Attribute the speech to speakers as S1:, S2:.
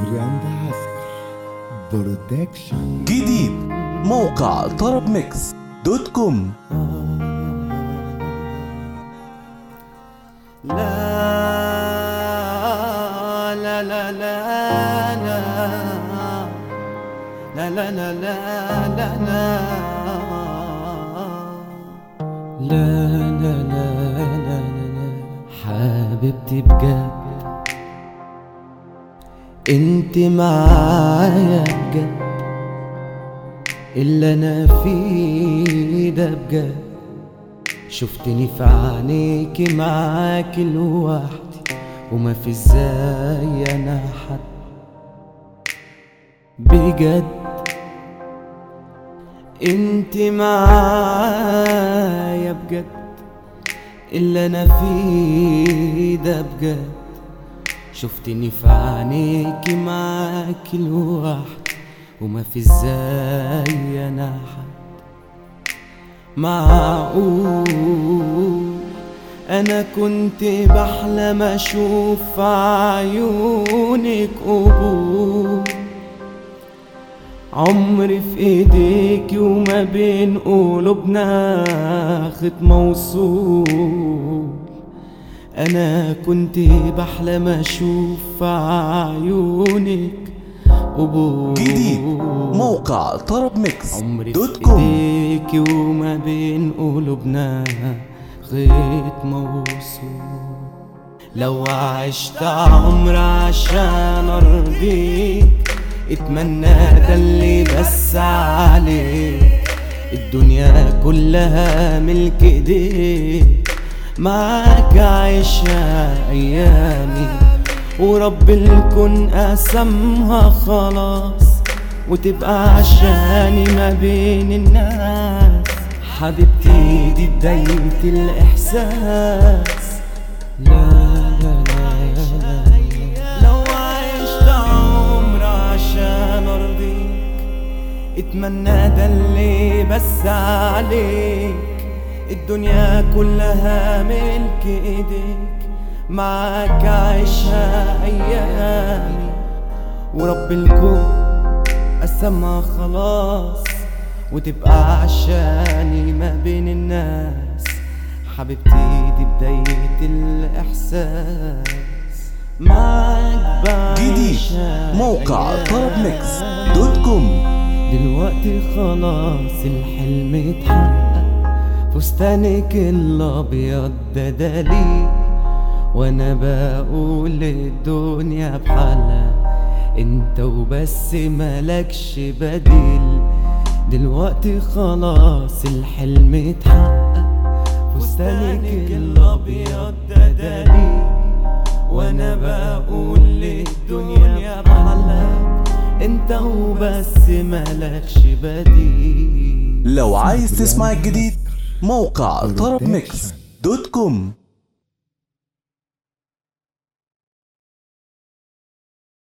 S1: جراند عسكر بروتكشن
S2: جديد موقع طرب ميكس دوت كوم
S3: لا لا لا لا لا لا لا لا لا لا لا لا لا لا لا لا حبيبتي بجد انت معايا بجد اللي انا فيه ده بجد شفتني في عينيكي معاكي لوحدي وما في ازاي انا حد بجد انت معايا بجد اللي انا فيه ده بجد شفتني في عينيكي معاكي لوحدي وما في ازاي انا حد معقول انا كنت بحلم اشوف في عيونك قبول عمري في ايديكي وما بين قلوبنا خط موصول انا كنت بحلم اشوف في عيونك قبول
S2: جديد موقع طرب ميكس
S3: عمري
S2: دوت
S3: في
S2: كوم
S3: ايديكي وما بين قلوبنا خيط موصول لو عشت عمر عشان ارضيك اتمنى ده اللي بس عليك الدنيا كلها ملك ايديك معاك عايشة ايامي ورب الكون قسمها خلاص وتبقى عشاني ما بين الناس حبيبتي دي بداية الإحساس لا لا لا لا لو عشت عمر عشان أرضيك اتمنى ده اللي بس عليك الدنيا كلها ملك ايديك معاك عيشها ايامي ورب الكون قسمها خلاص وتبقى عشاني ما بين الناس حبيبتي دي بداية الإحساس معاك بعيش
S2: جديد موقع طرب ميكس دوت كوم
S3: دلوقتي خلاص الحلم اتحقق فستانك الابيض ده دليل وانا بقول الدنيا بحالها انت وبس ملكش بديل دلوقتي خلاص الحلم اتحقق فستانك الابيض ده دليل وانا بقول للدنيا بحالها انت وبس ملكش بديل
S2: لو عايز تسمع الجديد موقع طرب ميكس دوت كوم